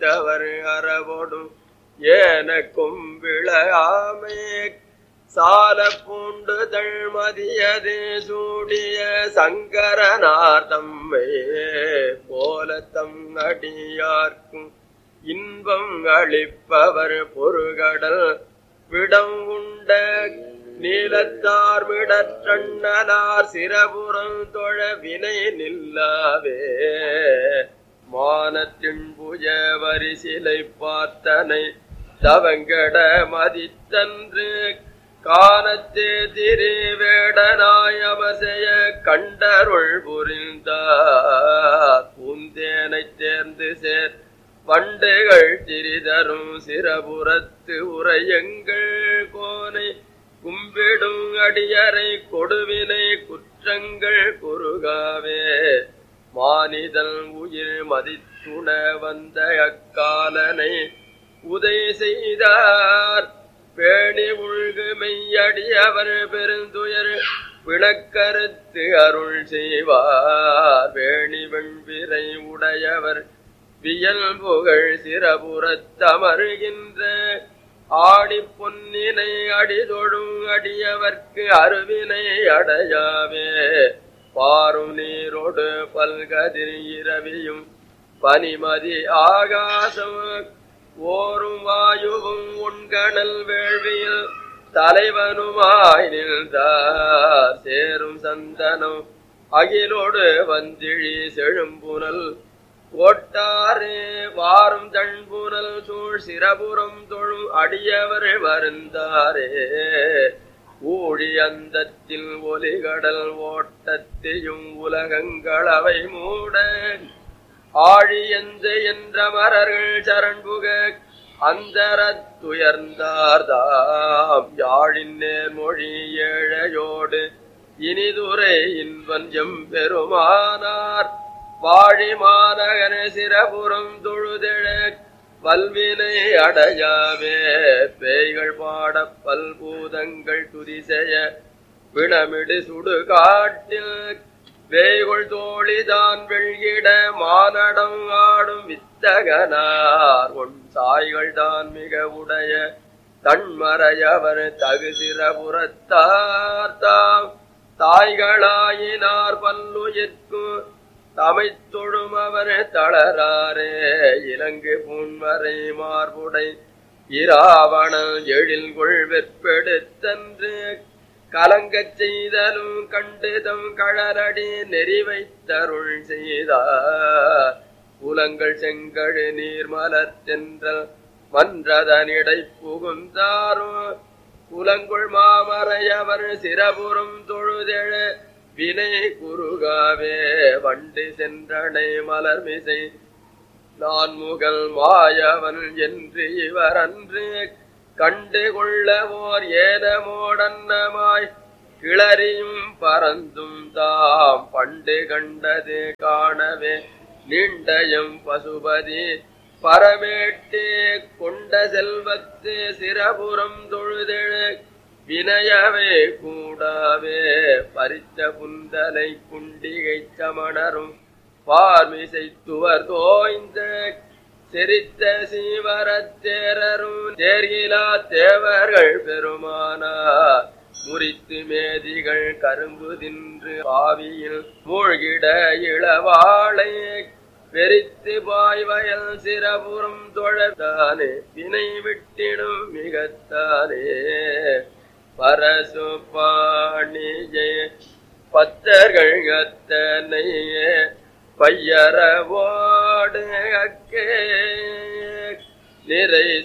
விற்றவர் அறவோடும் ஏனக்கும் விளையாமே சால பூண்டு தழ்மதியது சூடிய சங்கரனார் தம்மை போலத்தம் அடியார்க்கும் இன்பம் அளிப்பவர் பொறுகடல் விடம் உண்ட நீலத்தார் விடற்றண்ணலார் சிரபுரம் தொழ வினை நில்லாவே மானத்தின் புஜ வரிசிலை பார்த்தனை தவங்கட மதித்தன்று காணத்தே திரு வேடனாய் அவசைய கண்டருள் புரிந்தார் பூந்தேனைத் தேர்ந்து சேர் பண்டுகள் திரிதரும் சிரபுரத்து உரையங்கள் கோனை கும்பிடும் அடியரை கொடுவினை குற்றங்கள் குறுகாவே மானிதல் உயிர் மதித்துண வந்த அக்காலனை உதை செய்தார் பேணி உள்கு மெய்யடியவர் பெருந்துயர் பிணக்கருத்து அருள் செய்வார் வேணி வெண்பிறை உடையவர் வியல் புகழ் சிறபுறத்தமருகின்ற ஆடி பொன்னினை அடிதொழும் அடியவர்க்கு அருவினை அடையாவே பாரும் நீரோடு பல்கதிர் இரவியும் பனிமதி ஆகாசம் ஓரும் வாயுவும் உண்கணல் வேள்வியில் தலைவனுமாய் நின்றார் சேரும் சந்தனம் அகிலோடு வந்திழி செழும்புனல் ஓட்டாரே வாரும் தண்புனல் சூழ் சிரபுரம் தொழும் அடியவர் வருந்தாரே ஊழி அந்தத்தில் ஒலிகடல் ஓட்டத்தையும் உலகங்களவை மூட ஆழி எந்த என்ற மரர்கள் சரண்புக அந்தரத்துயர்ந்தார்தாம் யாழின் நேர்மொழி ஏழையோடு இனிதுரை இன்பன் எம் பெருமானார் வாழி மாநகர சிரபுரம் தொழுதெழ பல்வினை அடையாவே பேய்கள் பாட பல்பூதங்கள் துதிசெய பிணமிடு சுடுகாட்டில் வேய்கொள் தோழிதான் வெள்கிட மானடம் ஆடும் வித்தகனார் உன் சாய்கள் தான் மிக உடைய தன்மறையவர் தகுதிரபுறத்தார் தாம் தாய்களாயினார் பல்லுயிர்க்கும் தமைத் தொழும் அவர் தளராரே இலங்கு பூன்வரை மார்புடை இராவணன் எழில் கொள் வெற்பெடுத்தன்று கலங்கச் செய்தலும் கண்டுதம் கழலடி நெறி வைத்தருள் செய்தார் புலங்கள் செங்கழு நீர் மலர்த்தென்றல் மன்றதனிடை புகுந்தாரும் புலங்குள் மாமறையவர் சிரபுரம் தொழுதெழ வினை குறுகாவே வண்டு சென்றனை மலர்மிசை நான் முகல் மாயவன் என்று இவர் அன்று கண்டு கொள்ளவோர் ஏனமோடன்னமாய் கிளறியும் பறந்தும் தாம் பண்டு கண்டது காணவே நீண்டயம் பசுபதி பரமேட்டே கொண்ட செல்வத்து சிரபுரம் தொழுதெழு வினயவே கூடாவே பறித்த புந்தலை குண்டிகை சமணரும் பார்மிசைத்துவர் தோய்ந்த செரித்த சீவரத்தேரரும் தேர்கிலா தேவர்கள் பெருமானார் முறித்து மேதிகள் கரும்பு தின்று பாவியில் மூழ்கிட இளவாளை வெறித்து பாய்வயல் சிரபுரம் தொழத்தானே வினை விட்டிடும் மிகத்தானே பரசு பாணியே பத்தர்கள் அத்தனையே பையரவோடு அக்கே நிறை